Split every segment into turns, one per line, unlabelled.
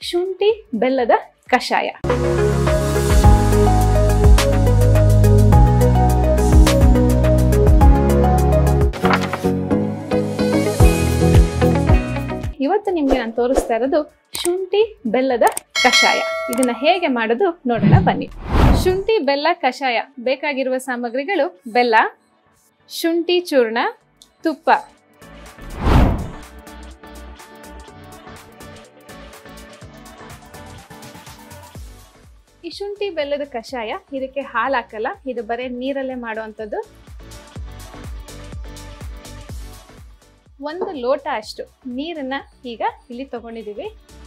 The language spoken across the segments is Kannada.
ಶುಂಠಿ ಬೆಲ್ಲದ ಕಷಾಯ ಇವತ್ತು ನಿಮ್ಗೆ ನಾನು ತೋರಿಸ್ತಾ ಇರೋದು ಶುಂಠಿ ಬೆಲ್ಲದ ಕಷಾಯ ಇದನ್ನ ಹೇಗೆ ಮಾಡೋದು ನೋಡೋಣ ಬನ್ನಿ ಶುಂಠಿ ಬೆಲ್ಲ ಕಷಾಯ ಬೇಕಾಗಿರುವ ಸಾಮಗ್ರಿಗಳು ಬೆಲ್ಲ ಶುಂಠಿ ಚೂರ್ಣ ತುಪ್ಪ ಈ ಶುಂಠಿ ಬೆಲ್ಲದ ಕಷಾಯ ಇದಕ್ಕೆ ಹಾಲು ಹಾಕಲ್ಲ ಇದು ಬರೀ ನೀರಲ್ಲೇ ಮಾಡುವಂಥದ್ದು ಒಂದು ಲೋಟ ಅಷ್ಟು ನೀರನ್ನ ಈಗ ಇಲ್ಲಿ ತಗೊಂಡಿದ್ದೀವಿ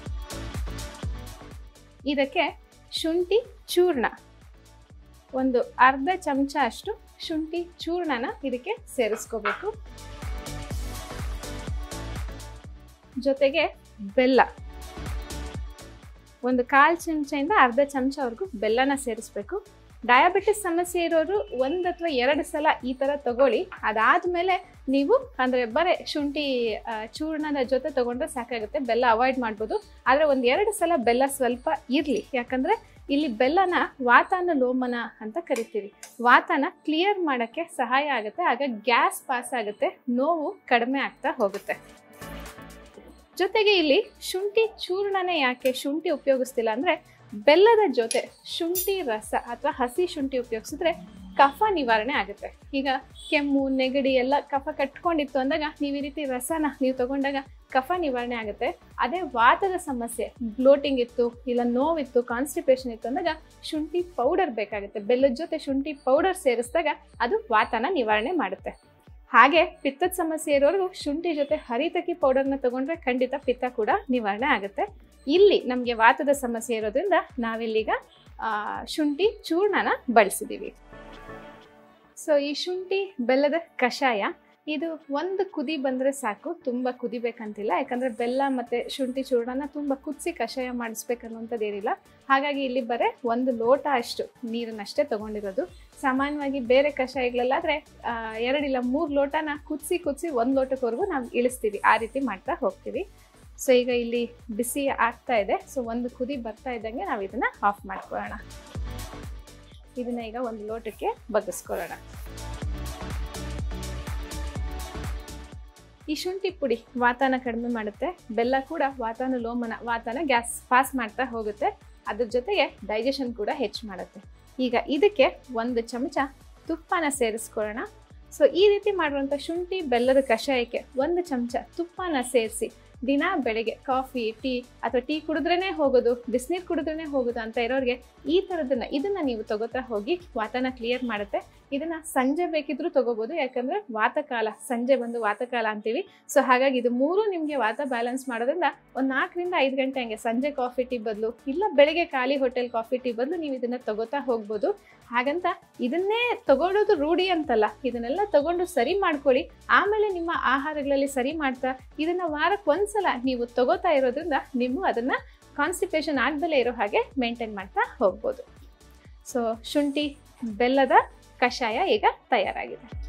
ಇದಕ್ಕೆ ಶುಂಠಿ ಚೂರ್ಣ ಒಂದು ಅರ್ಧ ಚಮಚ ಅಷ್ಟು ಶುಂಠಿ ಚೂರ್ಣನ ಇದಕ್ಕೆ ಸೇರಿಸ್ಕೋಬೇಕು ಜೊತೆಗೆ ಬೆಲ್ಲ ಒಂದು ಕಾಲು ಚಮಚದಿಂದ ಅರ್ಧ ಚಮಚವರೆಗೂ ಬೆಲ್ಲನ ಸೇರಿಸ್ಬೇಕು ಡಯಾಬಿಟಿಸ್ ಸಮಸ್ಯೆ ಇರೋರು ಒಂದು ಅಥವಾ ಎರಡು ಸಲ ಈ ಥರ ತಗೊಳ್ಳಿ ಅದಾದಮೇಲೆ ನೀವು ಅಂದರೆ ಬರೀ ಶುಂಠಿ ಆ, ಚೂರ್ಣದ ಜೊತೆ ತಗೊಂಡ್ರೆ ಸಾಕಾಗುತ್ತೆ ಬೆಲ್ಲ ಅವಾಯ್ಡ್ ಮಾಡ್ಬೋದು ಆದರೆ ಒಂದು ಎರಡು ಸಲ ಬೆಲ್ಲ ಸ್ವಲ್ಪ ಇರಲಿ ಯಾಕಂದರೆ ಇಲ್ಲಿ ಬೆಲ್ಲನ ವಾತಾನ ಲೋಮನ ಅಂತ ಕರಿತೀವಿ ವಾತಾನ ಕ್ಲಿಯರ್ ಮಾಡೋಕ್ಕೆ ಸಹಾಯ ಆಗುತ್ತೆ ಆಗ ಗ್ಯಾಸ್ ಪಾಸ್ ಆಗುತ್ತೆ ನೋವು ಕಡಿಮೆ ಆಗ್ತಾ ಹೋಗುತ್ತೆ ಜೊತೆಗೆ ಇಲ್ಲಿ ಶುಂಠಿ ಚೂರ್ಣನೇ ಯಾಕೆ ಶುಂಠಿ ಉಪಯೋಗಿಸ್ತಿಲ್ಲ ಅಂದರೆ ಬೆಲ್ಲದ ಜೊತೆ ಶುಂಠಿ ರಸ ಅಥವಾ ಹಸಿ ಶುಂಠಿ ಉಪಯೋಗಿಸಿದ್ರೆ ಕಫ ನಿವಾರಣೆ ಆಗುತ್ತೆ ಈಗ ಕೆಮ್ಮು ನೆಗಡಿ ಎಲ್ಲ ಕಫ ಕಟ್ಕೊಂಡಿತ್ತು ಅಂದಾಗ ನೀವು ಈ ರೀತಿ ರಸನ ನೀವು ತಗೊಂಡಾಗ ಕಫ ನಿವಾರಣೆ ಆಗುತ್ತೆ ಅದೇ ವಾತದ ಸಮಸ್ಯೆ ಬ್ಲೋಟಿಂಗ್ ಇತ್ತು ಇಲ್ಲ ನೋವಿತ್ತು ಕಾನ್ಸ್ಟಿಪೇಷನ್ ಇತ್ತು ಅಂದಾಗ ಶುಂಠಿ ಪೌಡರ್ ಬೇಕಾಗುತ್ತೆ ಬೆಲ್ಲದ ಜೊತೆ ಶುಂಠಿ ಪೌಡರ್ ಸೇರಿಸಿದಾಗ ಅದು ವಾತನ ನಿವಾರಣೆ ಮಾಡುತ್ತೆ ಹಾಗೆ ಪಿತ್ತದ ಸಮಸ್ಯೆ ಇರೋರು ಶುಂಠಿ ಜೊತೆ ಹರಿತಕಿ ಪೌಡರ್ನ ತಗೊಂಡ್ರೆ ಖಂಡಿತ ಪಿತ್ತ ಕೂಡ ನಿವಾರಣೆ ಆಗುತ್ತೆ ಇಲ್ಲಿ ನಮಗೆ ವಾತದ ಸಮಸ್ಯೆ ಇರೋದ್ರಿಂದ ನಾವಿಲ್ಲೀಗ ಆ, ಶುಂಠಿ ಚೂರ್ಣನ ಬಳಸಿದ್ದೀವಿ ಸೊ ಈ ಶುಂಠಿ ಬೆಲ್ಲದ ಕಷಾಯ ಇದು ಒಂದು ಕುದಿ ಬಂದರೆ ಸಾಕು ತುಂಬ ಕುದಿಬೇಕಂತಿಲ್ಲ ಯಾಕಂದರೆ ಬೆಲ್ಲ ಮತ್ತು ಶುಂಠಿ ಚೂರ್ಣನ ತುಂಬ ಕುದಿಸಿ ಕಷಾಯ ಮಾಡಿಸ್ಬೇಕನ್ನುವಂಥದ್ದು ಏನಿಲ್ಲ ಹಾಗಾಗಿ ಇಲ್ಲಿ ಬರೀ ಒಂದು ಲೋಟ ಅಷ್ಟು ನೀರನ್ನಷ್ಟೇ ತೊಗೊಂಡಿರೋದು ಸಾಮಾನ್ಯವಾಗಿ ಬೇರೆ ಕಷಾಯಗಳಲ್ಲಾದರೆ ಎರಡಿಲ್ಲ ಮೂರು ಲೋಟನ ಕುದಿಸಿ ಕುದಿಸಿ ಒಂದು ಲೋಟಕ್ಕವರೆಗೂ ನಾವು ಇಳಿಸ್ತೀವಿ ಆ ರೀತಿ ಮಾಡ್ತಾ ಹೋಗ್ತೀವಿ ಸೊ ಈಗ ಇಲ್ಲಿ ಬಿಸಿ ಆಗ್ತಾ ಇದೆ ಸೊ ಒಂದು ಕುದಿ ಬರ್ತಾ ಇದ್ದಂಗೆ ನಾವು ಇದನ್ನು ಆಫ್ ಮಾಡ್ಕೊಳ್ಳೋಣ ಇದನ್ನ ಈಗ ಒಂದು ಲೋಟಕ್ಕೆ ಬಗ್ಗಿಸ್ಕೊಳ್ಳೋಣ ಈ ಶುಂಠಿ ಪುಡಿ ವಾತಾನ ಕಡಿಮೆ ಮಾಡುತ್ತೆ ಬೆಲ್ಲ ಕೂಡ ವಾತಾನ ಲೋಮನ ವಾತಾನ ಗ್ಯಾಸ್ ಪಾಸ್ ಮಾಡ್ತಾ ಹೋಗುತ್ತೆ ಅದ್ರ ಜೊತೆಗೆ ಡೈಜೆಷನ್ ಕೂಡ ಹೆಚ್ಚು ಮಾಡುತ್ತೆ ಈಗ ಇದಕ್ಕೆ ಒಂದು ಚಮಚ ತುಪ್ಪನ ಸೇರಿಸ್ಕೊಳ್ಳೋಣ ಸೊ ಈ ರೀತಿ ಮಾಡುವಂಥ ಶುಂಠಿ ಬೆಲ್ಲದ ಕಷಾಯಕ್ಕೆ ಒಂದು ಚಮಚ ತುಪ್ಪನ ಸೇರಿಸಿ ದಿನ ಬೆಳಗ್ಗೆ ಕಾಫಿ ಟೀ ಅಥವಾ ಟೀ ಕುಡಿದ್ರೇ ಹೋಗೋದು ಬಿಸಿನೀರು ಕುಡಿದ್ರೇ ಹೋಗೋದು ಅಂತ ಇರೋರಿಗೆ ಈ ಥರದನ್ನ ಇದನ್ನ ನೀವು ತಗೋತಾ ಹೋಗಿ ವಾತಾನ ಕ್ಲಿಯರ್ ಮಾಡುತ್ತೆ ಇದನ್ನ ಸಂಜೆ ಬೇಕಿದ್ರೂ ತಗೋಬೋದು ಯಾಕಂದ್ರೆ ವಾತಕಾಲ ಸಂಜೆ ಬಂದು ವಾತಕಾಲ ಅಂತೀವಿ ಸೊ ಹಾಗಾಗಿ ಇದು ಮೂರು ನಿಮಗೆ ವಾತ ಬ್ಯಾಲೆನ್ಸ್ ಮಾಡೋದ್ರಿಂದ ಒಂದು ನಾಲ್ಕರಿಂದ ಐದು ಗಂಟೆ ಹಂಗೆ ಸಂಜೆ ಕಾಫಿ ಟೀ ಬದಲು ಇಲ್ಲ ಬೆಳಗ್ಗೆ ಖಾಲಿ ಹೋಟೆಲ್ ಕಾಫಿ ಟೀ ಬದಲು ನೀವು ಇದನ್ನ ತಗೋತಾ ಹೋಗ್ಬೋದು ಹಾಗಂತ ಇದನ್ನೇ ತಗೊಳ್ಳೋದು ರೂಢಿ ಅಂತಲ್ಲ ಇದನ್ನೆಲ್ಲ ತಗೊಂಡು ಸರಿ ಮಾಡ್ಕೊಳ್ಳಿ ಆಮೇಲೆ ನಿಮ್ಮ ಆಹಾರಗಳಲ್ಲಿ ಸರಿ ಮಾಡ್ತಾ ಇದನ್ನ ವಾರಕ್ಕೆ ಒಂದ್ಸಲ ನೀವು ತಗೋತಾ ಇರೋದ್ರಿಂದ ನೀವು ಅದನ್ನ ಕಾನ್ಸ್ಟಿಪೇಷನ್ ಆಗ್ದಲೇ ಇರೋ ಹಾಗೆ ಮೇಂಟೈನ್ ಮಾಡ್ತಾ ಹೋಗ್ಬೋದು ಸೊ ಶುಂಠಿ ಬೆಲ್ಲದ ಕಷಾಯ ಈಗ ತಯಾರಾಗಿದೆ